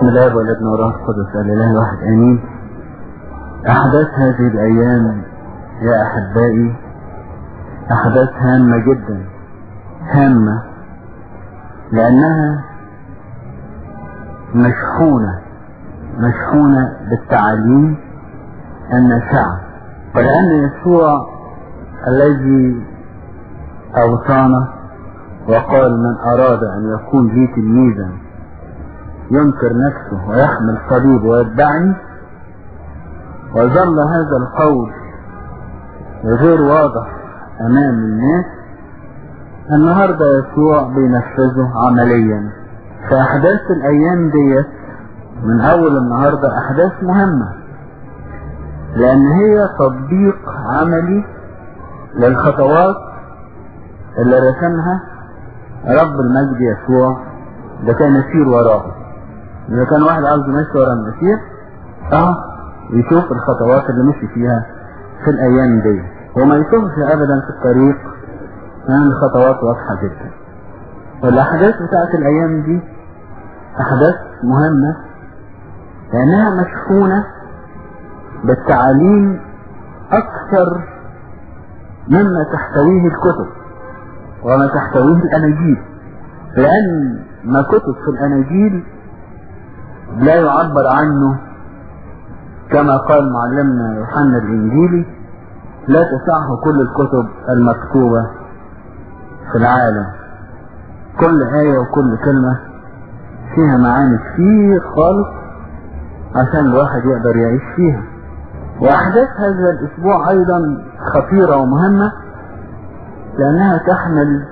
بسم الله والابن والروح القدس الاله الواحد امين احداث هذه الايام يا احبائي احداث هامة جدا هامة لانها مشحونة مشحونة بالتعاليم النافعة ولان يسوع الذي اوصانا وقال من اراد ان يكون لي تلميذا ينكر نفسه ويحمل صليب ويتبعني وظل هذا القول غير واضح امام الناس النهاردة يسوع بينفذه عمليا فاحداث الايام ديت من اول النهاردة احداث مهمة لان هي تطبيق عملي للخطوات اللي رسمها رب المجد يسوع ده كان يسير وراه إذا كان واحد عاوز يمشي ورا المسيح اه يشوف الخطوات اللي مشي فيها في الأيام دي وما يشوفش أبدا في الطريق لأن الخطوات واضحة جدا والأحداث بتاعت الأيام دي أحداث مهمة لأنها مشحونة بالتعاليم أكثر مما تحتويه الكتب وما تحتويه الأناجيل لأن ما كتب في الأناجيل لا يعبر عنه كما قال معلمنا يوحنا الإنجيلي لا تسعه كل الكتب المكتوبة في العالم كل آية وكل كلمة فيها معاني كتير خالص عشان الواحد يقدر يعيش فيها وأحداث هذا الأسبوع أيضا خطيرة ومهمة لأنها تحمل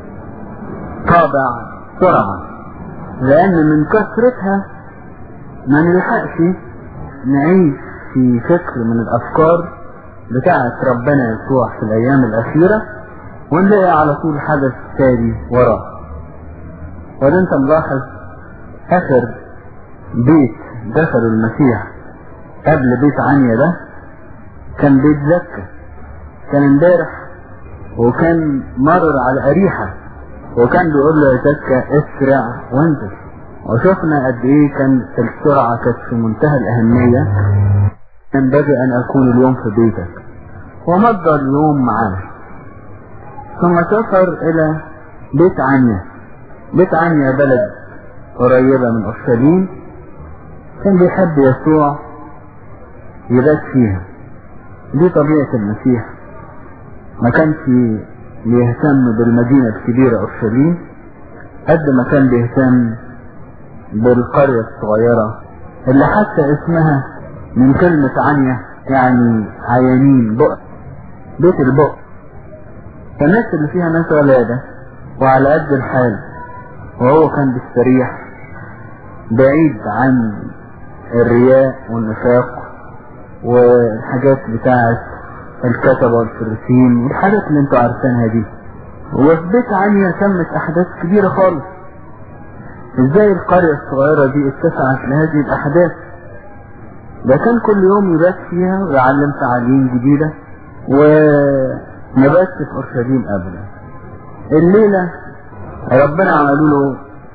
طابع سرعة لأن من كثرتها ما نلحقش نعيش في فكر من الأفكار بتاعة ربنا يسوع في الأيام الأخيرة ونلاقي على طول حدث تالي وراه وده انت ملاحظ آخر بيت دخل المسيح قبل بيت عنيا ده كان بيت زكا كان امبارح وكان مرر على أريحة وكان بيقول له يا زكا اسرع وانزل وشفنا قد ايه كان السرعة كانت في منتهى الأهمية ينبغي أن أكون اليوم في بيتك ومضى اليوم معاه ثم سافر إلى بيت عنيا بيت عنيا بلد قريبة من أورشليم كان بيحب يسوع يبات فيها دي طبيعة المسيح ما كانش بيهتم بالمدينة الكبيرة أورشليم قد ما كان بيهتم بالقرية الصغيرة اللي حتى اسمها من كلمة عنيا يعني عيانين بؤ بيت البؤ فالناس اللي فيها ناس ولادة وعلى قد الحال وهو كان بيستريح بعيد عن الرياء والنفاق والحاجات بتاعت الكتبة والفرسين والحاجات اللي انتوا عارفينها دي وفي بيت عنيا تمت احداث كبيرة خالص ازاي القرية الصغيرة دي اتسعت لهذه الاحداث ده كان كل يوم يبات فيها ويعلم تعاليم جديدة ونبات في اورشليم ابدا الليلة ربنا عملوا له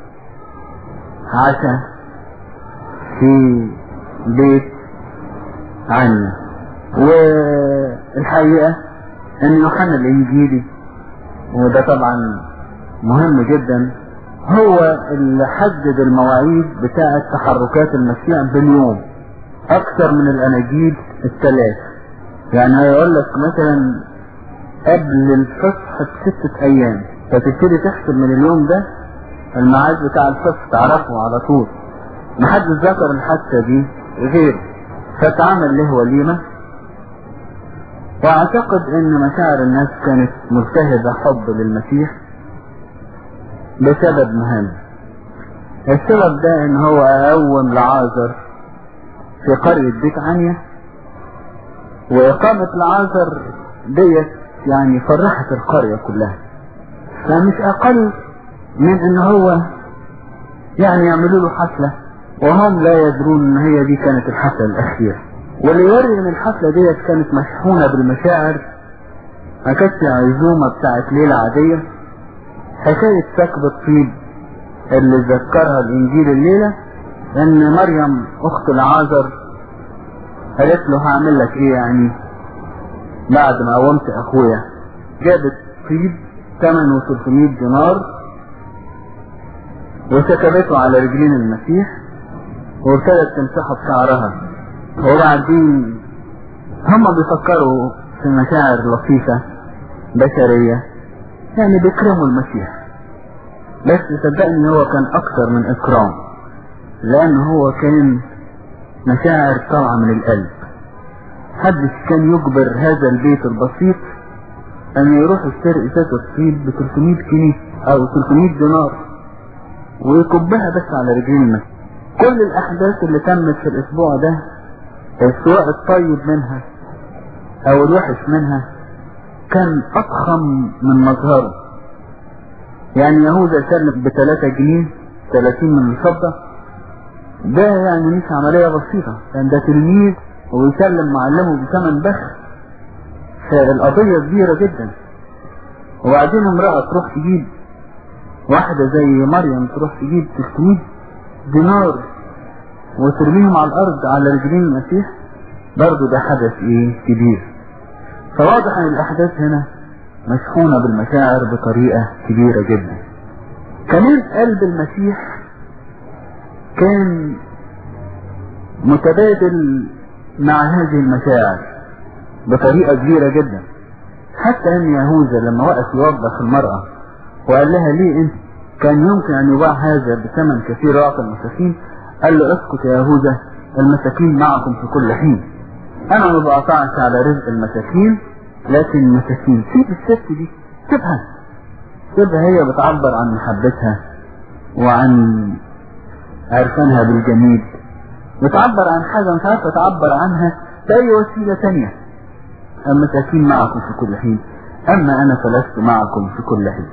عشاء في بيت عنيا والحقيقة ان يوحنا الانجيلي وده طبعا مهم جدا هو اللي حدد المواعيد بتاعة تحركات المسيح باليوم اكثر من الاناجيل الثلاث يعني هيقول لك مثلا قبل الفصح بستة ايام فتبتدي تحسب من اليوم ده الميعاد بتاع الفصح تعرفه على طول محدش ذكر الحادثة دي غيره فتعمل له وليمة واعتقد ان مشاعر الناس كانت ملتهبة حب للمسيح بسبب مهم السبب ده ان هو قوم لعازر في قرية بيت عنيا واقامة لعازر ديت يعني فرحت القرية كلها فمش اقل من ان هو يعني يعملوا له حفلة وهم لا يدرون ان هي دي كانت الحفلة الاخيرة واللي يوري ان الحفلة ديت كانت مشحونة بالمشاعر ما كانتش عزومة بتاعت ليلة عادية حكاية سكب الطيب اللي ذكرها الانجيل الليلة ان مريم اخت العازر قالت له هعمل لك ايه يعني بعد ما قومت اخويا جابت طيب ثمنه 300 دينار وسكبته على رجلين المسيح وابتدت تمسحه بشعرها وبعدين هم بيفكروا في مشاعر لطيفة بشرية يعني بيكرموا المسيح بس صدقني هو كان اكثر من اكرام لان هو كان مشاعر طالعة من القلب محدش كان يجبر هذا البيت البسيط ان يروح يشتري ازازة الطيب ب 300 جنيه او 300 دينار ويكبها بس على رجلين المسيح كل الاحداث اللي تمت في الاسبوع ده سواء الطيب منها او الوحش منها كان اضخم من مظهره يعني يهوذا سلم ب 3 جنيه 30 من الفضة ده يعني مش عملية بسيطة لان ده تلميذ ويسلم معلمه بثمن بخ فالقضية كبيرة جدا وبعدين امرأة تروح تجيب واحدة زي مريم تروح تجيب 300 دينار وترميهم على الارض على رجلين المسيح برضو ده حدث ايه كبير فواضح ان الاحداث هنا مشحونة بالمشاعر بطريقة كبيرة جدا كمان قلب المسيح كان متبادل مع هذه المشاعر بطريقة كبيرة جدا حتى ان يهوذا لما وقف يوضح المرأة وقال لها ليه انت كان يمكن ان يباع هذا بثمن كثير واعطى المساكين قال له اسكت يا يهوذا المساكين معكم في كل حين انا ما بقطعش على رزق المساكين لكن المساكين سيب الست دي سيبها سيبها هي بتعبر عن محبتها وعن عرفانها بالجميل بتعبر عن حاجة مش عارفة تعبر عنها بأي وسيلة تانية المساكين معكم في كل حين أما أنا فلست معكم في كل حين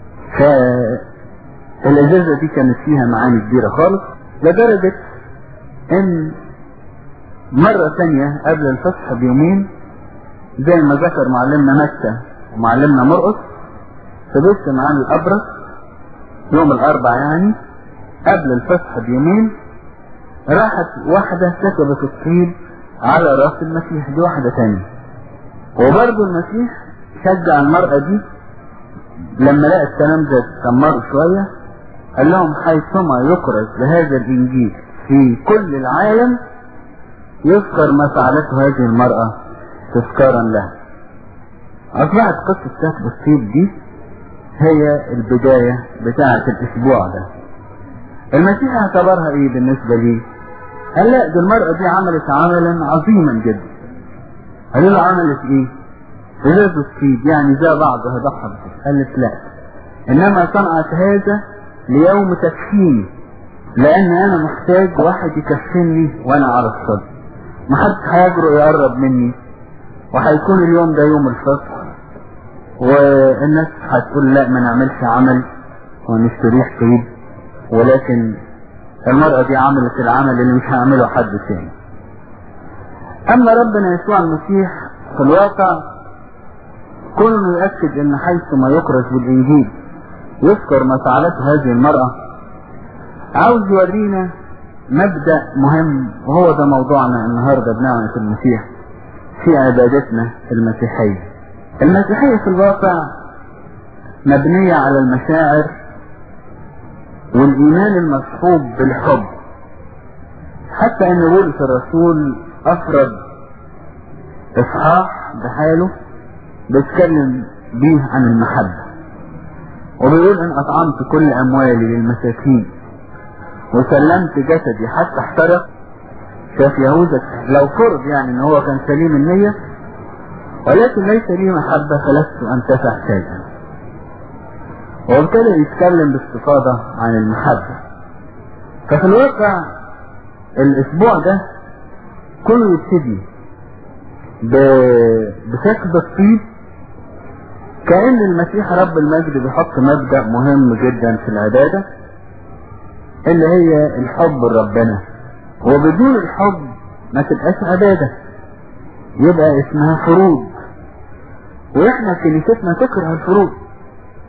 فالإجازة دي كانت فيها معاني كبيرة خالص لدرجة ان مرة ثانية قبل الفصح بيومين زي ما ذكر معلمنا متى ومعلمنا مرقس فبث معانا الابرص يوم الاربع يعني قبل الفصح بيومين راحت واحدة كتبت الطيب على راس المسيح دي واحدة ثانية وبرضه المسيح شجع المرأة دي لما لقى الكلام ده اتسمروا شوية قال لهم حيثما يكرز بهذا الانجيل في كل العالم يذكر ما فعلته هذه المرأة تذكارا لها اصبحت قصة كتب الطيب دي هي البداية بتاعة الاسبوع ده المسيح اعتبرها ايه بالنسبة لي قال لا دي المرأة دي عملت عملا عظيما جدا قالوا له عملت ايه ازاز الطيب يعني زي بعضها ضحى قالت لا انما صنعت هذا ليوم تكفيني لان انا محتاج واحد يكفني وانا على الصدر محدش هيجرؤ يقرب مني وهيكون اليوم ده يوم الفطر والناس هتقول لا ما نعملش عمل ونشتريش طيب ولكن المرأة دي عملت العمل اللي مش هيعمله حد تاني اما ربنا يسوع المسيح في الواقع كونه يؤكد ان حيث ما يكرز بالانجيل يذكر ما فعلته هذه المرأة عاوز يورينا مبدأ مهم وهو ده موضوعنا النهاردة بنعمة المسيح في عبادتنا المسيحية المسيحية في الواقع مبنية على المشاعر والإيمان المصحوب بالحب حتى أن بولس الرسول أفرد إصحاح بحاله بيتكلم بيه عن المحبة وبيقول ان اطعمت كل اموالي للمساكين وسلمت جسدي حتى احترق شاف يهوذا لو فرض يعني ان هو كان سليم النية ولكن ليس لي محبة فلست انتفع شيئا وابتدى يتكلم باستفاضة عن المحبة ففي الواقع الاسبوع ده كله يبتدي بسكب الطيب كأن المسيح رب المجد بيحط مبدأ مهم جدا في العبادة اللي هي الحب لربنا وبدون الحب ما تبقاش عبادة يبقى اسمها فروض واحنا كنيستنا تكره الفروض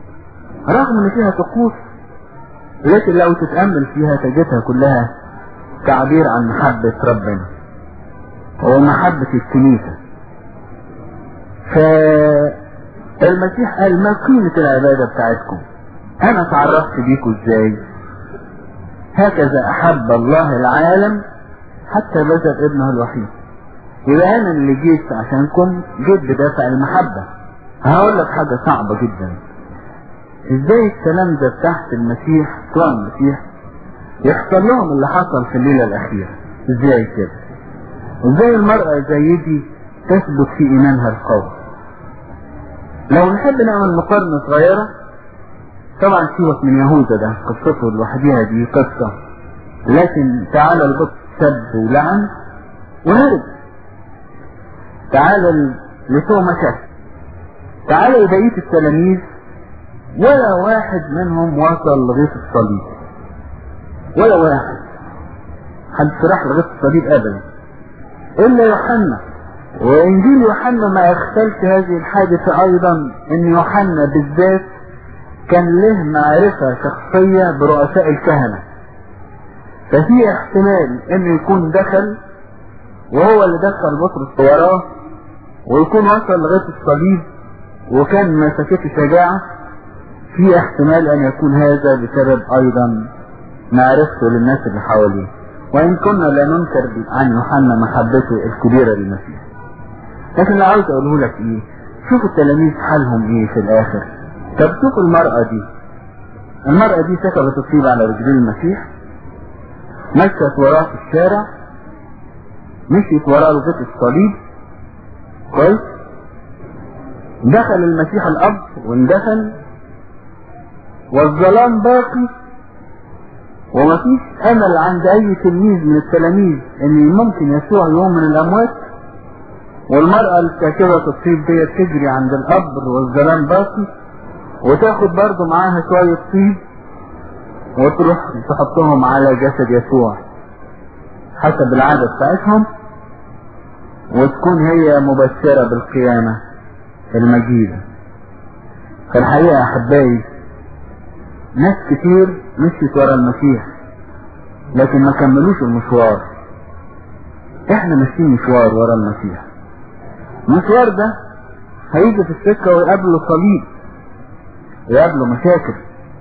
رغم ان فيها طقوس لكن لو تتأمل فيها تجدها كلها تعبير عن محبة ربنا ومحبة الكنيسة فالمسيح قال ما قيمة العبادة بتاعتكم انا تعرفت بيكم ازاي هكذا احب الله العالم حتى بذل ابنه الوحيد يبقى انا اللي جيت عشانكم جيت بدافع المحبة هقول لك حاجة صعبة جدا ازاي الكلام ده تحت المسيح بتوع المسيح يحصل لهم اللي حصل في الليلة الاخيرة ازاي كده ازاي المرأة زي دي تثبت في ايمانها القوي لو نحب نعمل مقارنة صغيرة طبعا سيبك من يهوذا ده قصته لوحدها دي قصة لكن تعالى البط سب ولعن وهرب تعالى لتوما شك تعالى لبقية التلاميذ ولا واحد منهم وصل لغاية الصليب ولا واحد حد راح لغاية الصليب ابدا الا يوحنا وانجيل يوحنا ما يختلف هذه الحادثة ايضا ان يوحنا بالذات كان له معرفة شخصية برؤساء الكهنة ففي احتمال انه يكون دخل وهو اللي دخل بطرس وراه ويكون وصل لغاية الصليب وكان مسكته شجاعة في احتمال ان يكون هذا بسبب ايضا معرفته للناس اللي حواليه وان كنا لا ننكر عن يوحنا محبته الكبيرة للمسيح لكن اللي عاوز اقوله لك ايه شوف التلاميذ حالهم ايه في الاخر طب شوف المرأة دي المرأة دي سكبت الطيب على رجلين المسيح مشت وراه في الشارع مشيت وراه لغاية الصليب كويس دخل المسيح الأب واندفن والظلام باقي ومفيش أمل عند أي تلميذ من التلاميذ إن ممكن يسوع يوم من الأموات والمرأة الكاتبة الطيب دي تجري عند القبر والظلام باقي وتاخد برضه معاها شوية طيب وتروح تحطهم على جسد يسوع حسب العادة بتاعتهم وتكون هي مبشرة بالقيامة المجيدة فالحقيقة يا أحبائي ناس كتير مشيت ورا المسيح لكن ما كملوش المشوار احنا ماشيين مشوار ورا المسيح المشوار ده هيجي في السكة ويقابله صليب يقابله مشاكل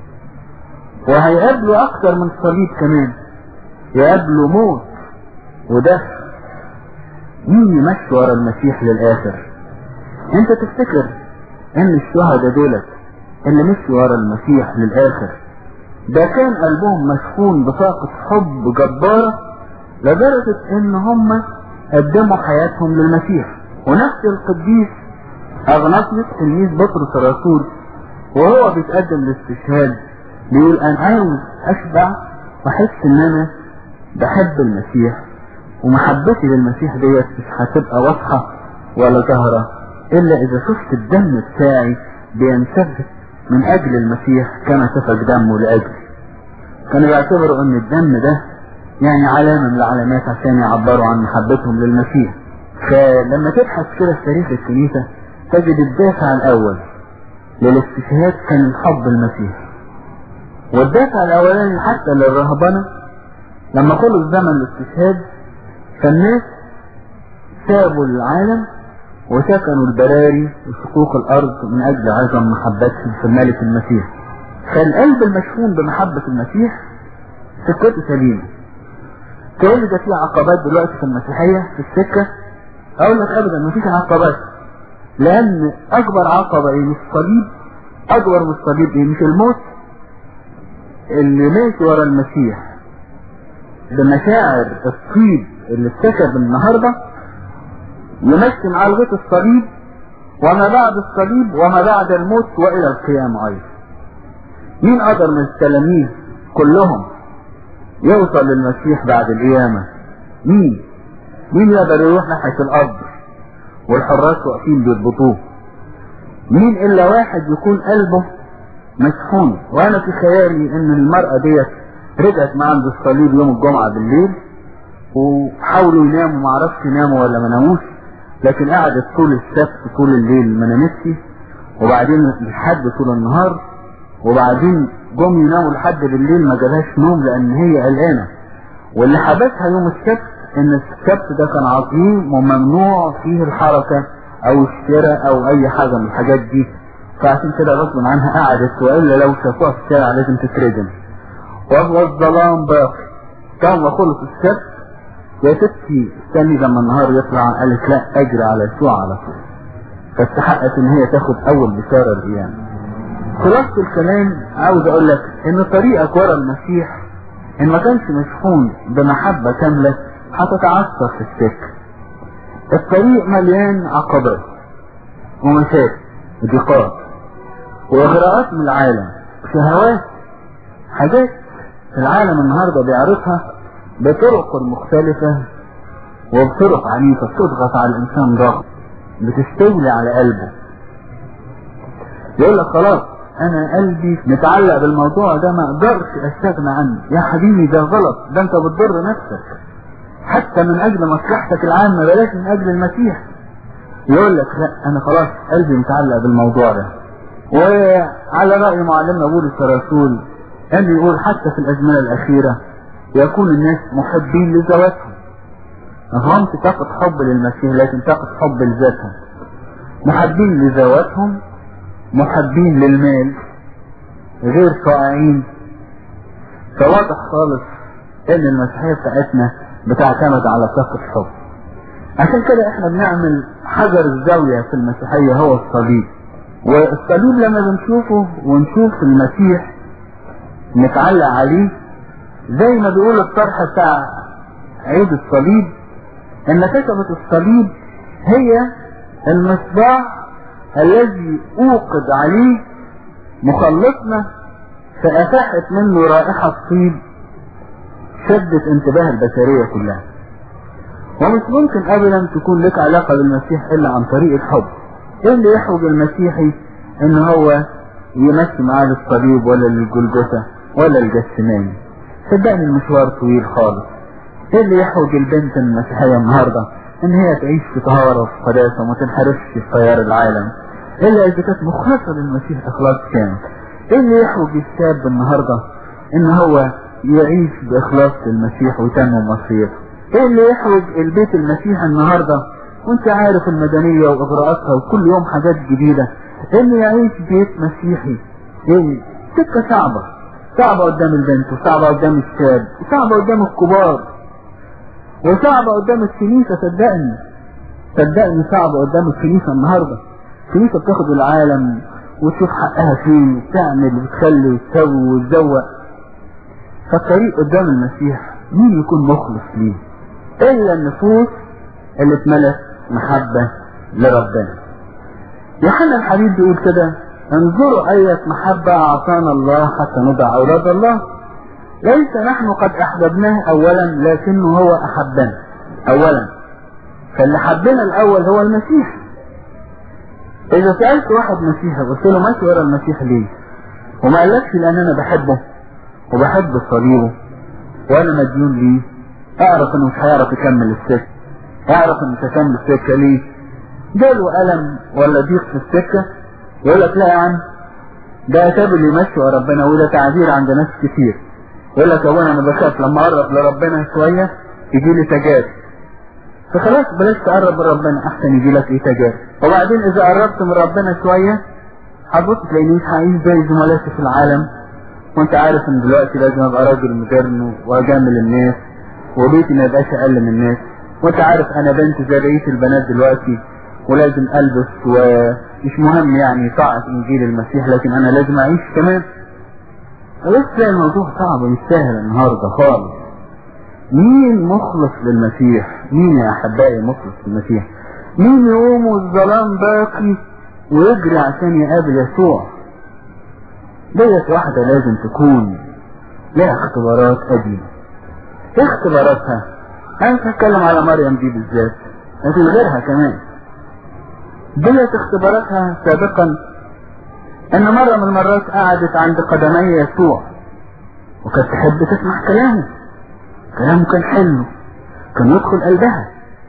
وهيقابله اكتر من صليب كمان يقابله موت ودفع مين يمشي ورا المسيح للاخر انت تفتكر ان الشهداء دولت اللي مشوا ورا المسيح للاخر ده كان قلبهم مشحون بطاقة حب جبارة لدرجة ان هم قدموا حياتهم للمسيح ونفس القديس اغناطيوس تلميذ بطرس الرسول وهو بيتقدم للاستشهاد بيقول انا عاوز اشبع واحس ان انا بحب المسيح ومحبتي للمسيح ديت مش هتبقى واضحة ولا ظاهرة الا اذا شفت الدم بتاعي بينسفك من اجل المسيح كما سفك دمه لاجلي كانوا بيعتبروا ان الدم ده يعني علامة من العلامات عشان يعبروا عن محبتهم للمسيح فلما تبحث كده في تاريخ الكنيسة تجد الدافع الاول للاستشهاد كان حب المسيح والدافع الاولاني حتى للرهبنة لما خلص زمن الاستشهاد فالناس سابوا العالم وسكنوا البراري وشقوق الارض من اجل عظم محبتهم في الملك المسيح فالقلب المشحون بمحبة المسيح سكته سليمة تقول لي ده في عقبات دلوقتي في المسيحية في السكة اقول لك ابدا مفيش عقبات لان اكبر عقبة ايه مش الصليب اكبر من الصليب ايه مش الموت اللي ماشي ورا المسيح بمشاعر الطيب اللي اتكتب النهارده يمشي معاه لغايه الصليب وما بعد الصليب وما بعد الموت والى القيامة ايضا مين قدر من التلاميذ كلهم يوصل للمسيح بعد القيامة مين مين يقدر يروح ناحية القبر والحراس واقفين بيربطوه مين الا واحد يكون قلبه مشحون وانا في خيالي ان المرأة ديت رجعت مع عند الصليب يوم الجمعة بالليل وحاولوا يناموا معرفش يناموا ولا ما ناموش لكن قعدت طول السبت طول الليل ما نامتش وبعدين لحد طول النهار وبعدين جم يناموا لحد بالليل ما جالهاش نوم لان هي قلقانه واللي حبسها يوم السبت ان السبت ده كان عظيم وممنوع فيه الحركة او الشراء او اي حاجة من الحاجات دي فعشان كده غصب عنها قعدت والا لو شافوها في الشارع لازم تترجم وهو الظلام باقي كان وخلص السبت يا ستي استني لما النهار يطلع قالت لا اجري على يسوع على طول فاستحقت ان هي تاخد اول بشارة القيامة خلاصة الكلام عاوز اقول لك ان طريقك ورا المسيح ان ما كانش مشحون بمحبة كاملة هتتعثر في السكة الطريق مليان عقبات ومشاكل وضيقات واغراءات من العالم شهوات حاجات العالم النهاردة بيعرفها بطرق مختلفة وبطرق عنيفة بتضغط على الإنسان ضغط بتستولي على قلبه يقول لك خلاص أنا قلبي متعلق بالموضوع ده ما أقدرش أستغنى عنه يا حبيبي ده غلط ده أنت بتضر نفسك حتى من أجل مصلحتك العامة بلاش من أجل المسيح يقول لك لا أنا خلاص قلبي متعلق بالموضوع ده وعلى رأي معلمنا بولس الرسول أن يقول حتى في الأزمنة الأخيرة يكون الناس محبين لذواتهم فهمت تاخد حب للمسيح لكن تاخد حب لذاتهم محبين لذواتهم محبين للمال غير طائعين فواضح خالص ان المسيحية بتاعتنا بتعتمد على طاقة حب عشان كده احنا بنعمل حجر الزاوية في المسيحية هو الصليب والصليب لما بنشوفه ونشوف المسيح متعلق عليه زي ما بيقول الطرح بتاع عيد الصليب ان كتبة الصليب هي المصباح الذي اوقد عليه مخلصنا فافاحت منه رائحة طيب شدت انتباه البشرية كلها ومش ممكن ابدا تكون لك علاقة بالمسيح الا عن طريق الحب ايه اللي يحوج المسيحي ان هو يمشي معاه للصليب ولا للجلجثة ولا الجسماني صدقني المشوار طويل خالص ايه اللي يحوج البنت المسيحية النهاردة ان هي تعيش في طهارة وفي قداسة وما تنحرفش في تيار العالم الا اذا كانت مخلصة للمسيح اخلاص كامل ايه اللي يحوج الشاب النهاردة ان هو يعيش باخلاص للمسيح ويتمم وصيته ايه اللي يحوج البيت المسيح النهاردة وانت عارف المدنية واغراءاتها وكل يوم حاجات جديدة انه يعيش بيت مسيحي ايه سكة صعبة صعبة قدام البنت وصعبة قدام الشاب وصعبة قدام الكبار وصعبة قدام الكنيسة صدقني صدقني صعبة قدام الكنيسة النهاردة الكنيسة بتاخد العالم وتشوف حقها فين وتعمل وتخلي وتسوي وتزوق فالطريق قدام المسيح مين يكون مخلص ليه الا النفوس اللي اتملت محبة لربنا يوحنا الحبيب بيقول كده انظروا أية محبة أعطانا الله حتى نضع أولاد الله ليس نحن قد أحببناه أولا لكنه هو أحبنا أولا فاللي حبنا الأول هو المسيح إذا سألت واحد مسيحي قلت له ماشي ورا المسيح ليه وما قالكش لأن أنا بحبه وبحب صليبه وأنا مديون ليه أعرف إنه مش هيعرف يكمل السكة أعرف إنه مش هيكمل السكة ليه جاله ألم ولا ضيق في السكة يقول لك لا يا عم ده كتاب اللي يمشي ربنا وده تعذير عند ناس كتير يقول لك يا ابونا انا بخاف لما اقرب لربنا شويه يجي لي تجارب فخلاص بلاش تقرب من ربنا احسن يجي لك ايه تجارب وبعدين اذا قربت من ربنا شويه هتبص تلاقيني مش هعيش زي زملائي في العالم وانت عارف ان دلوقتي لازم ابقى راجل مودرن واجامل الناس وبيتي ما يبقاش اقل من الناس وانت عارف انا بنت زي بقيه البنات دلوقتي ولازم البس ومش مهم يعني طاعة انجيل المسيح لكن انا لازم اعيش كمان بس تلاقي الموضوع صعب مش سهل النهارده خالص مين مخلص للمسيح مين يا احبائي مخلص للمسيح مين يقوم والظلام باقي ويجري عشان يقابل يسوع ديت واحدة لازم تكون لها اختبارات قديمة ايه اختباراتها انا مش هتكلم على مريم دي بالذات لكن غيرها كمان ديت اختباراتها سابقا ان مرة من المرات قعدت عند قدمي يسوع وكانت تحب تسمع كلامه كلامه كان حلو كان يدخل قلبها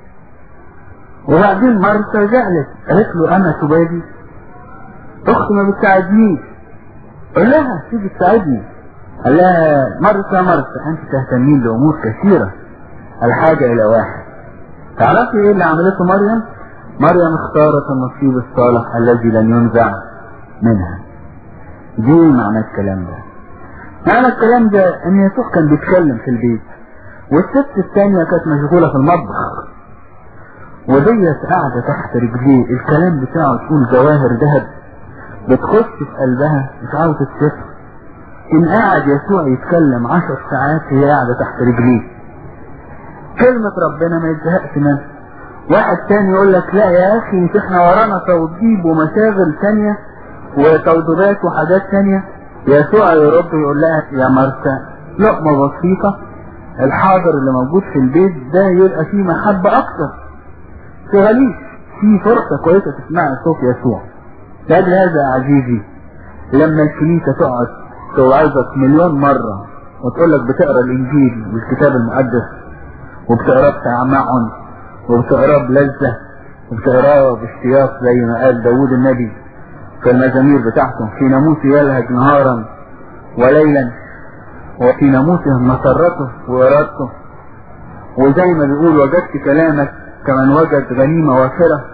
وبعدين مرة زعلت قالت له انا سبادي اختي ما بتساعدنيش قول لها تيجي تساعدني قال لها مرسى مرسى انت تهتمين لامور كثيرة الحاجة الى واحد تعرفي ايه اللي عملته مريم مريم اختارت النصيب الصالح الذي لن ينزع منها دي معنى الكلام ده معنى الكلام ده ان يسوع كان بيتكلم في البيت والست الثانية كانت مشغولة في المطبخ وديت قاعدة تحت رجليه الكلام بتاعه تقول جواهر ذهب بتخش في قلبها مش عاوزة تسف ان قاعد يسوع يتكلم عشر ساعات هي قاعدة تحت رجليه كلمة ربنا ما يزهقش منها واحد تاني يقول لك لا يا اخي مش احنا ورانا توضيب ومشاغل تانية وتوضيبات وحاجات تانية يسوع يرد ويقول لها يا مرسى لقمة بسيطة الحاضر اللي موجود في البيت ده يبقى فيه محبة اكتر تغليش في فرصة كويسة تسمعي صوت يسوع لأجل هذا عزيزي لما الكنيسة تقعد توعظك مليون مرة وتقول لك بتقرا الانجيل والكتاب المقدس وبتقراه بتعمعن وبتقراه بلذة وبتقراه باشتياق زي ما قال داوود النبي في المزامير بتاعته في ناموسه يلهج نهارا وليلا وفي ناموسه مسرته وإرادته وزي ما بيقول وجدت كلامك كمن وجد غنيمة وافرة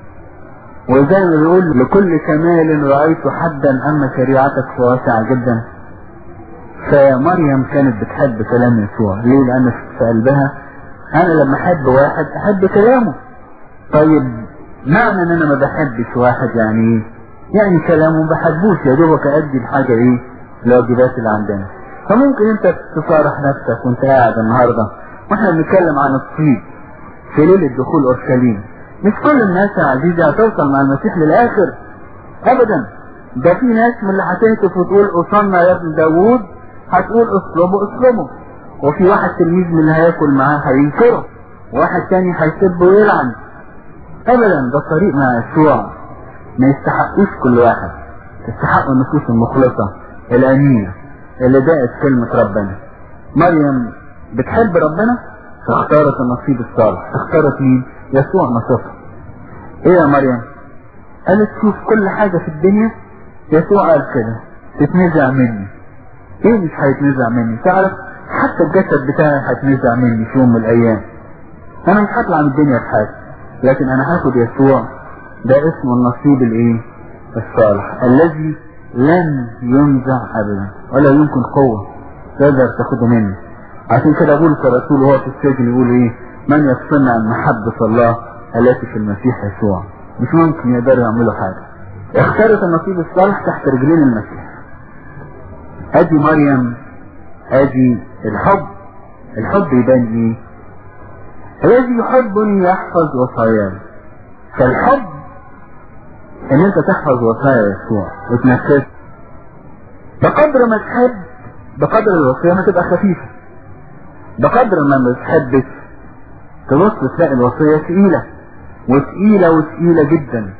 وزي ما بيقول لكل كمال رأيت حدا أما شريعتك واسعة جدا فمريم كانت بتحب كلام يسوع ليه لأن في قلبها أنا لما أحب واحد أحب كلامه طيب معنى ان انا ما بحبش واحد يعني ايه يعني كلامه ما بحبوش يا دوبك ادي الحاجة ايه الواجبات اللي عندنا فممكن انت تصارح نفسك وانت قاعد النهاردة واحنا بنتكلم عن الطيب في ليلة دخول اورشليم مش كل الناس يا عزيزي هتوصل مع المسيح للاخر ابدا ده في ناس من اللي هتهتف وتقول اوصلنا يا ابن داوود هتقول اصلبه اصلبه وفي واحد تلميذ من اللي هياكل معاه هينكره واحد تاني هيسب ويلعن ابدا ده طريق مع يسوع ما يستحقوش كل واحد تستحق النفوس المخلصة الامينة اللي دقت كلمة ربنا مريم بتحب ربنا فاختارت النصيب الصالح اختارت مين يسوع نصيبها ايه يا مريم قالت شوف كل حاجة في الدنيا يسوع قال كده تتنزع مني ايه مش هيتنزع مني تعرف حتى الجسد بتاعي هيتنزع مني في يوم من الايام انا مش هطلع من الدنيا في حاجة لكن انا هاخد يسوع ده اسمه النصيب الايه الصالح الذي لن ينزع ابدا ولا يمكن قوة تقدر تاخده مني عشان كده بولس الرسول وهو في السجن يقول ايه من يفصلنا عن محبة الله التي في المسيح يسوع مش ممكن يقدروا يعملوا حاجة اختارت النصيب الصالح تحت رجلين المسيح ادي مريم ادي الحب الحب يبان ايه الذي يحبني يحفظ وصاياي فالحب ان انت تحفظ وصايا يسوع وتنفذها بقدر ما تحب بقدر الوصية ما تبقى خفيفة بقدر ما ما تحبش تبص تلاقي الوصية تقيلة وتقيلة وتقيلة جدا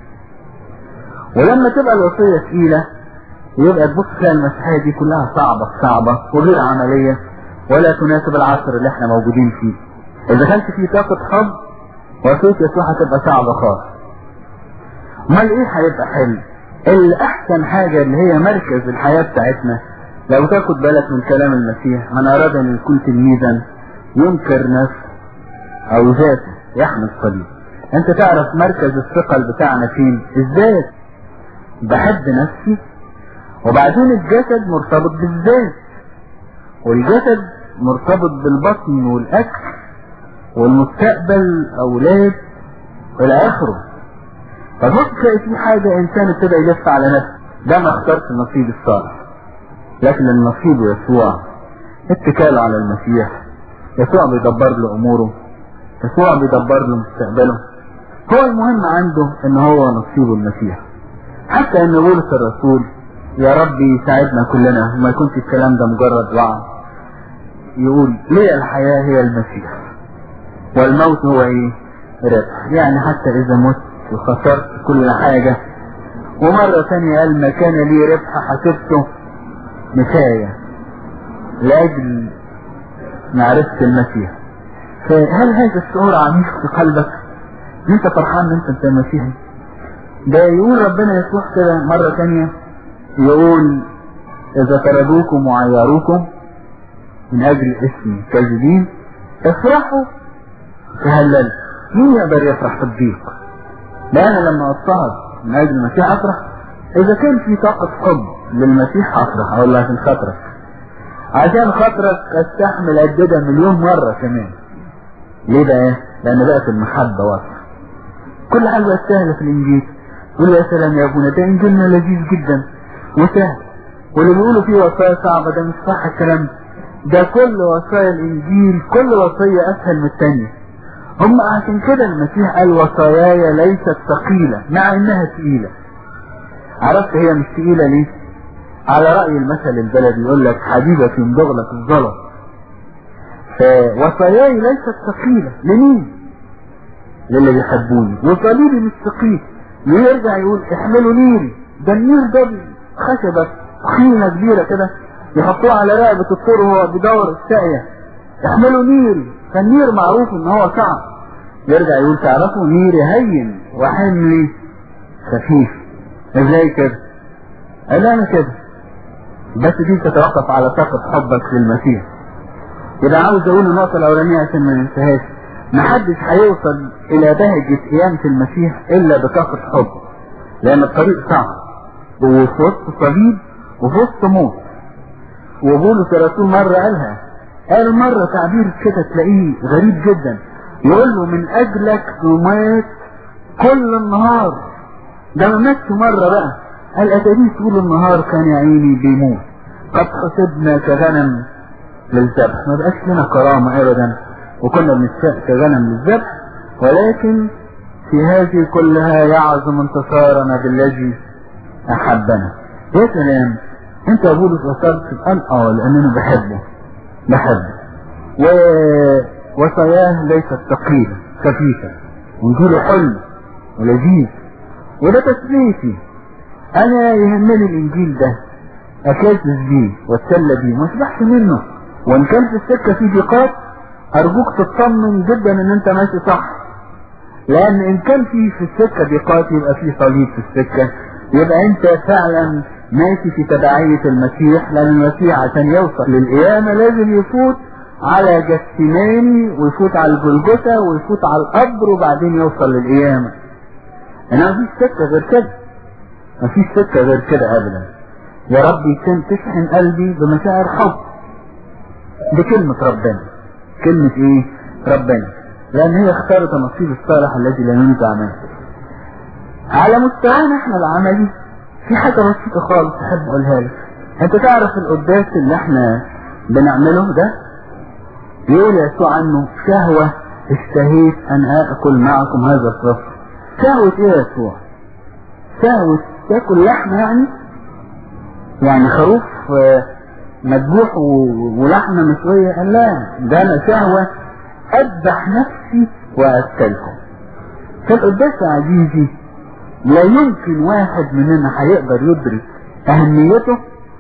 ولما تبقى الوصية تقيلة يبقى تبص تلاقي المسيحية دي كلها صعبة صعبة وغير عملية ولا تناسب العصر اللي احنا موجودين فيه اذا كانت في طاقة حب وصية يسوع هتبقى صعبة خالص امال ايه هيبقى حلو الاحسن حاجة اللي هي مركز الحياة بتاعتنا لو تاخد بالك من كلام المسيح من اراد ان يكون تلميذا ينكر نفسه او ذاته يحمل صليب انت تعرف مركز الثقل بتاعنا فين الذات بحب نفسي وبعدين الجسد مرتبط بالذات والجسد مرتبط بالبطن والاكل والمستقبل اولاد الى اخره فبص تلاقي في حاجة انسان ابتدى يلف على نفسه ده ما اختارش النصيب الصالح لكن النصيب يسوع اتكال على المسيح يسوع بيدبر له اموره يسوع بيدبر له مستقبله هو المهم عنده ان هو نصيب المسيح حتى ان بولس الرسول يا ربي ساعدنا كلنا وما يكونش الكلام ده مجرد وعظ يقول ليه الحياة هي المسيح والموت هو ايه ربح يعني حتى اذا مت وخسرت كل حاجة ومرة ثانية قال ما كان لي ربح حسبته نكاية لأجل معرفة المسيح فهل هذا الشعور عميق في قلبك انت فرحان انت انت مسيحي ده يقول ربنا يسوع كده مرة ثانية يقول إذا طردوكم وعيروكم من أجل اسمي كاذبين افرحوا تهللوا مين يقدر يفرح في الضيق؟ لا أنا لما أضطهد من أجل المسيح أفرح إذا كان في طاقة حب للمسيح أفرح أقول له عشان خاطرك عشان خاطرك أستحمل أجدها مليون مرة كمان ليه بقى؟ لأن بقت المحبة واضحة كل حاجة بقت سهلة في الإنجيل يقول يا سلام يا أبونا ده إنجيلنا لذيذ جدا وسهل واللي بيقولوا فيه وصايا صعبة ده مش صح الكلام ده كل وصايا الإنجيل كل وصية أسهل من الثانية هم عشان كده المسيح قال وصاياي ليست ثقيلة مع إنها ثقيلة عرفت هي مش ثقيلة ليه؟ على رأي المثل البلدي يقول لك حبيبتي يمضغ لك الزلط فوصاياي ليست ثقيلة لمين؟ للي بيحبوني وصليبي مش ثقيل يرجع يقول احملوا نيري ده النير ده خشبة خيمة كبيرة كده يحطوها على رقبة الطور وهو بيدور الساقية احملوا نيري فالنير معروف ان هو صعب يرجع يقول تعرفوا نيري هين وحملي خفيف ازاي كده؟ قال انا كده بس دي تتوقف على طاقة حبك للمسيح يبقى عاوز اقول النقطة الاولانية عشان ما ننساهاش محدش هيوصل الى بهجة قيامة المسيح الا بطاقة حب لان الطريق صعب وفي وسط صليب وفي وسط موت وبولس الرسول مرة قالها قال مرة تعبير كده تلاقيه غريب جدا يقول له من اجلك نمات كل النهار ده ما ماتش مرة بقى قال اتاريه طول النهار كان يا عيني بيموت قد حسبنا كغنم للذبح ما بقاش لنا كرامة ابدا وكنا بنتساق كغنم للذبح ولكن في هذه كلها يعظم انتصارنا بالذي احبنا يا سلام انت يا بولس وصلت تبقى اه لان انا بحبه بحبه و وصاياه ليست ثقيلة خفيفة ونجيله حلو ولذيذ وده تسليتي انا يهمني الانجيل ده اكلت بيه واتسلى بيه ما اشبعش منه وان كان في السكة في ضيقات ارجوك تطمن جدا ان انت ماشي صح لان ان كان في في السكة ضيقات يبقى في صليب في السكة يبقى انت فعلا ماشي في تبعية المسيح لان المسيح عشان يوصل للقيامة لازم يفوت على جسيماني ويفوت على الجلجثة ويفوت على القبر وبعدين يوصل للقيامة انا مفيش سكة غير كده مفيش سكة غير كده ابدا يا ربي كان تشحن قلبي بمشاعر حب بكلمة ربنا كلمة ايه ربنا لان هي اختارت النصيب الصالح الذي لا ينزع منه على مستوانا احنا العملي في حاجة بسيطة خالص احب اقولها لك انت تعرف القداس اللي احنا بنعمله ده يقول يسوع عنه شهوة اشتهيت ان اكل معكم هذا الصفر شهوة ايه يا يسوع شهوة تاكل لحمة يعني يعني خروف مذبوح ولحمة مشوية قال لا ده انا شهوة اذبح نفسي واكلكم فالقداس عزيزي لا يمكن واحد مننا هيقدر يدرك اهميته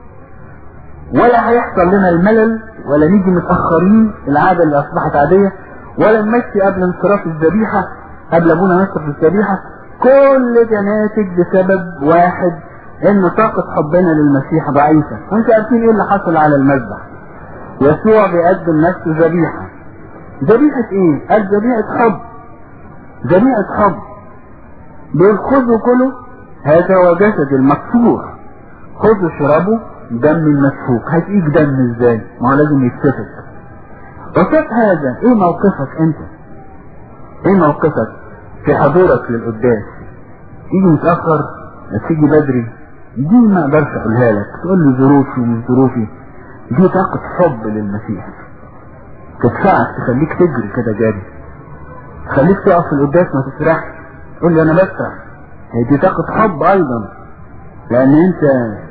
ولا هيحصل لنا الملل ولا نيجي متأخرين العادة اللي اصبحت عادية ولا نمشي قبل انصراف الذبيحة قبل ابونا نصرف الذبيحة كل ده ناتج بسبب واحد ان طاقة حبنا للمسيح ضعيفة وانت عارفين ايه اللي حصل على المذبح يسوع بيقدم نفسه ذبيحة ذبيحة ايه قال ذبيحة حب ذبيحة حب بيقول خذوا كلوا هذا هو جسد المكسور خذوا اشربوا دم المسفوك هتقيك دم ازاي ما هو لازم يتسفك وكيف هذا ايه موقفك انت ايه موقفك في حضورك للقداس تيجي متأخر تيجي بدري دي ما اقدرش اقولها لك تقول لي ظروفي مش ظروفي دي طاقة حب للمسيح تدفعك تخليك تجري كده جري تخليك تقف في القداس ما تسرحش تقول لي انا بسرح هي دي طاقة حب ايضا لان انت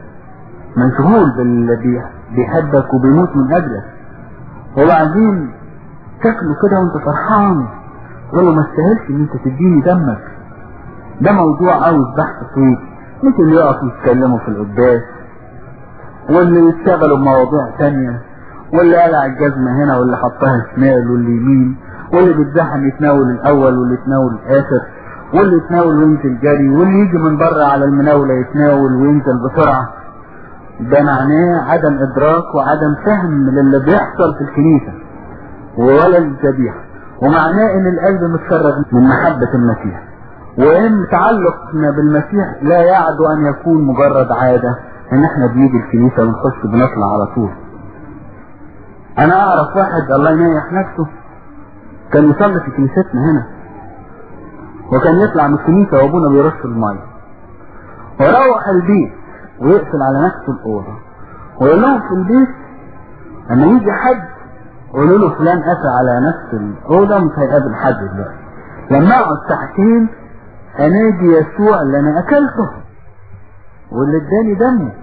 مشغول باللي بيحبك وبيموت من اجلك وبعدين تاكله كده وانت فرحان تقول له ما استاهلش ان انت تديني دمك ده موضوع عاوز بحث طويل مش اللي يقفوا يتكلموا في القداس واللي يشتغلوا بمواضيع تانية واللي قلع الجزمة هنا واللي حطها شمال واللي يمين واللي بيتزحم يتناول الاول واللي يتناول الاخر واللي يتناول وينزل جري واللي يجي من بره على المناولة يتناول وينزل بسرعة ده معناه عدم ادراك وعدم فهم للي بيحصل في الكنيسة ولا الذبيحة ومعناه ان القلب متفرغ من محبة المسيح وان تعلقنا بالمسيح لا يعد ان يكون مجرد عادة ان احنا بنيجي الكنيسة ونخش بنطلع على طول انا اعرف واحد الله ينيح نفسه كان يصلي في كنيستنا هنا وكان يطلع من الكنيسة وابونا بيرش المية ويروح البيت ويقفل على نفسه الأوضة ويقول لهم في البيت لما يجي حد قولوا له فلان قفل على نفس الأوضة مش هيقابل حد دلوقتي لما اقعد ساعتين انادي يسوع اللي انا اكلته واللي اداني دمه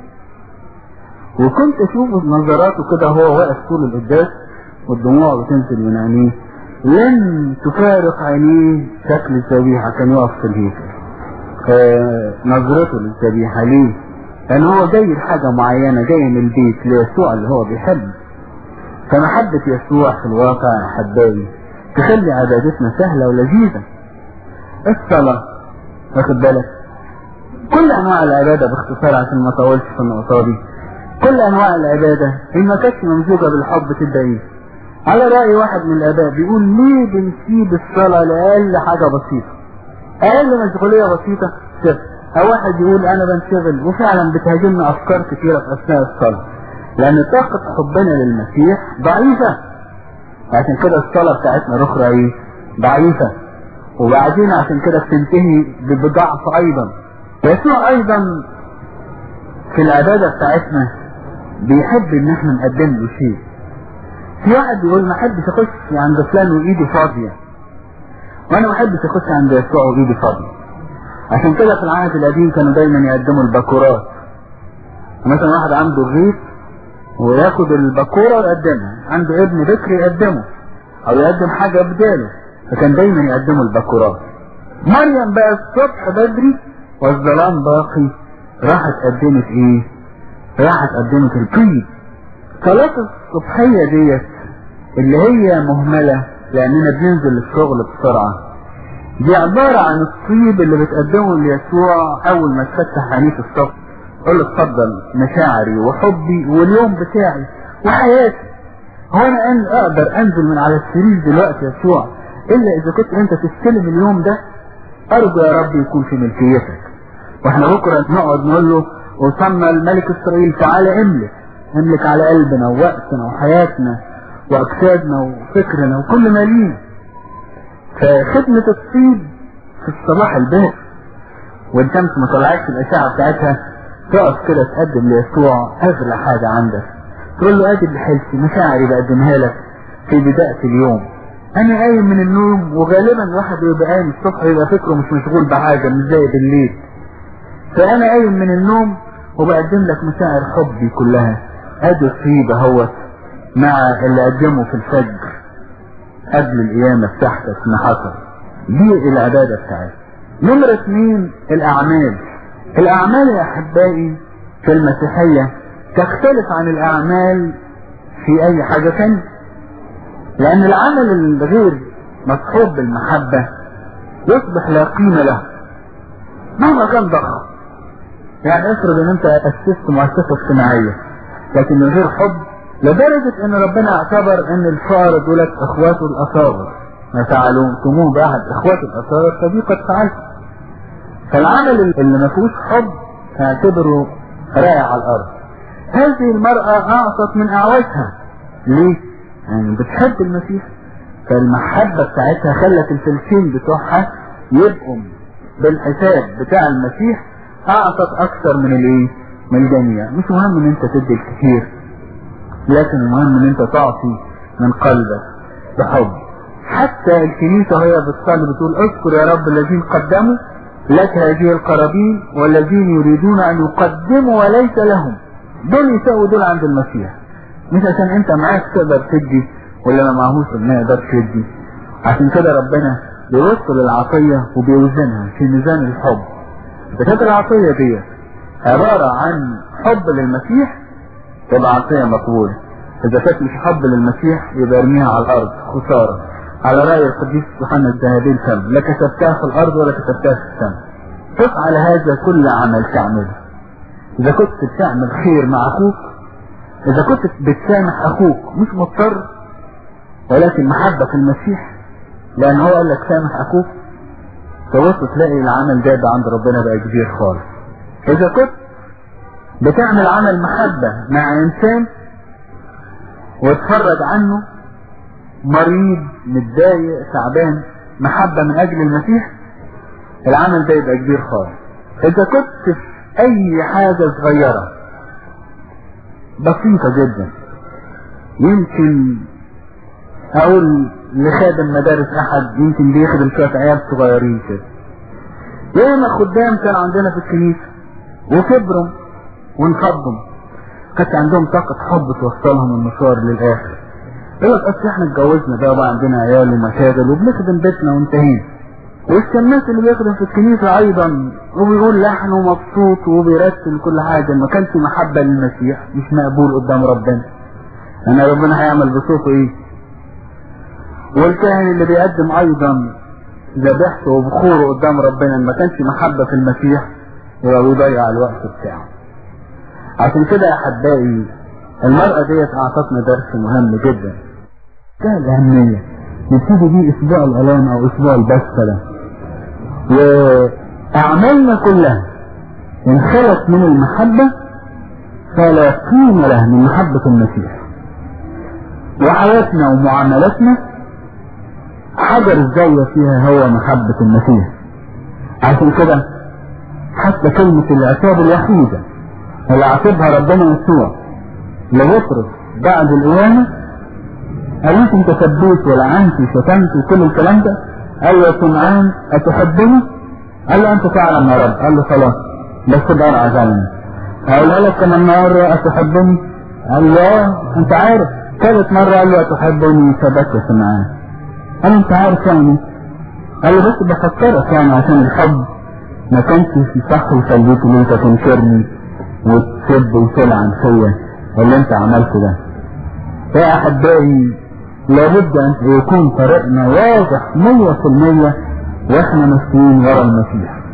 وكنت اشوفه بنظراته كده هو واقف طول القداس والدموع بتنزل من عينيه لن تفارق عينيه شكل الذبيحة كان يقف في الهيكل آه نظرته للذبيحة ليه؟ لأن هو جاي لحاجة معينة جاي من البيت ليسوع اللي هو بيحب فمحبة يسوع في الواقع يا حبايبي تخلي عبادتنا سهلة ولذيذة الصلاة واخد بالك كل أنواع العبادة باختصار عشان ما اطولش في النقطة دي كل أنواع العبادة إن ما كانتش ممزوجة بالحب تبقى إيه؟ على رأي واحد من الآباء بيقول ليه بنسيب الصلاة لأقل حاجة بسيطة أقل مشغولية بسيطة صفر أو واحد يقول أنا بنشغل وفعلا بتهاجمنا أفكار كثيرة في أثناء الصلاة لأن طاقة حبنا للمسيح ضعيفة عشان كده الصلاة بتاعتنا الأخرى إيه؟ ضعيفة وبعدين عشان كده بتنتهي بضعف أيضا يسوع أيضا في العبادة بتاعتنا بيحب إن احنا نقدم له شيء في واحد يقول ما حدش اخش عند فلان وايدي فاضية وانا ما حدش اخش عند يسوع وايدي فاضية عشان كده في العهد القديم كانوا دايما يقدموا الباكورات مثلا واحد عنده الريف وياخد الباكورة ويقدمها عنده ابن بكر يقدمه او يقدم حاجة بداله فكان دايما يقدموا الباكورات مريم بقى الصبح بدري والظلام باقي راحت قدمت ايه راحت قدمت الطيب صلاة الصبحية ديت اللي هي مهملة لأننا بننزل الشغل بسرعة دي عبارة عن الطيب اللي بتقدمه ليسوع أول ما تفتح عينيك الصبح قول له اتفضل مشاعري وحبي واليوم بتاعي وحياتي هو أنا أن أقدر أنزل من على السرير دلوقتي يسوع إلا إذا كنت أنت تستلم اليوم ده أرجو يا رب يكون في ملكيتك واحنا بكرة نقعد نقول له وصلنا الملك إسرائيل تعالى املك املك على قلبنا ووقتنا وحياتنا واجسادنا وفكرنا وكل ما لينا فخدمة الطيب في الصباح الباكر والشمس ما طلعتش الاشعة بتاعتها تقف كده تقدم ليسوع اغلى حاجة عندك تقول له ادي حلتي مشاعري بقدمها لك في بداية اليوم انا قايم من النوم وغالبا الواحد يبقى قايم الصبح يبقى فكره مش مشغول بحاجة مش زي بالليل فانا قايم من النوم وبقدم لك مشاعر حبي كلها ادي الطيب اهوت مع اللي قدمه في الفجر قبل القيامة بتاعتك ما حصل دي العبادة بتاعتك نمرة اثنين الاعمال الاعمال يا احبائي في المسيحية تختلف عن الاعمال في اي حاجة تانية لان العمل الغير مصحوب بالمحبة يصبح لا قيمة له مهما كان ضخم يعني افرض ان انت اسست مؤسسة اجتماعية لكن من غير حب لدرجة ان ربنا اعتبر ان الفار دولت اخواته الاصابر ما فعلتموه باحد اخواته الاصابر فدي قد فعلت فالعمل اللي ما فيهوش حب اعتبره رايع على الارض هذه المرأة اعطت من اعواشها ليه؟ يعني بتحب المسيح فالمحبة بتاعتها خلت الفلسين بتوعها يبقوا بالحساب بتاع المسيح اعطت اكثر من الايه من الجميع مش مهم ان انت تدي الكثير لكن المهم ان انت تعطي من قلبك بحب حتى الكنيسة وهي بتصلي بتقول اذكر يا رب الذين قدموا لك هذه القرابين والذين يريدون ان يقدموا وليس لهم دول يساووا دول عند المسيح مش عشان انت معاك تقدر تدي ولا ما معهوش ما يقدرش يدي عشان كده ربنا بيوصل العطية وبيوزنها في ميزان الحب إذا كانت العطية دي عبارة عن حب للمسيح تبقى عطية مقبولة إذا كانت مش حب للمسيح يبقى ارميها على الأرض خسارة على رأي القديس يوحنا الذهبي الفم لا كتبتها في الأرض ولا كتبتها في السماء افعل هذا كل عمل تعمله اذا كنت بتعمل خير مع اخوك اذا كنت بتسامح اخوك مش مضطر ولكن محبة في المسيح لان هو قال لك سامح اخوك تبص تلاقي العمل ده, ده عند ربنا بقى كبير خالص اذا كنت بتعمل عمل محبة مع انسان وتفرج عنه مريض متضايق تعبان محبة من اجل المسيح العمل ده يبقى كبير خالص اذا كنت في اي حاجة صغيرة بسيطة جدا يمكن اقول لخادم مدارس احد يمكن بيخدم شوية عيال صغيرين كده ياما خدام كان عندنا في الكنيسة وكبروا وانفضوا كانت عندهم طاقة حب توصلهم المشوار للاخر يقول لك اصل احنا اتجوزنا بقى وبقى عندنا عيال ومشاغل وبنخدم بيتنا وانتهينا والشماس اللي بيخدم في الكنيسة ايضا وبيقول لحن ومبسوط وبيرتل كل حاجة ما كانش محبة للمسيح مش مقبول قدام ربنا انا ربنا هيعمل بصوته ايه والكاهن اللي بيقدم ايضا ذبيحته وبخوره قدام ربنا ما كانش محبة في المسيح يبقى بيضيع الوقت بتاعه عشان كده يا احبائي المرأة ديت اعطتنا درس مهم جدا ده الاهمية نبتدي بيه اسبوع الالام او اسبوع البسطلة واعمالنا كلها ان خلت من المحبة فلا قيمة له من محبة المسيح وحياتنا ومعاملاتنا حجر الزاوية فيها هو محبة المسيح عشان كده حتى كلمة العتاب الوحيدة اللي عاتبها ربنا يسوع لبطرس بعد القيامة قال له انت سبيت ولعنت وشتمت وكل الكلام ده قال له يا سمعان اتحبني؟ قال له انت تعلم يا رب قال له خلاص بس بقى عزلني هقولها لك كمان مرة اتحبني؟ قال له اه انت عارف ثالث مرة قال له اتحبني ثبت يا سمعان قال له انت عارف يعني قال له بس بفكرك يعني عشان الحب ما كانش في صح يخليك ان انت تنكرني وتسب وتلعن فيا اللي انت عملته ده يا احبائي لابد ان يكون طريقنا واضح مية في المية واحنا ماشيين ورا المسيح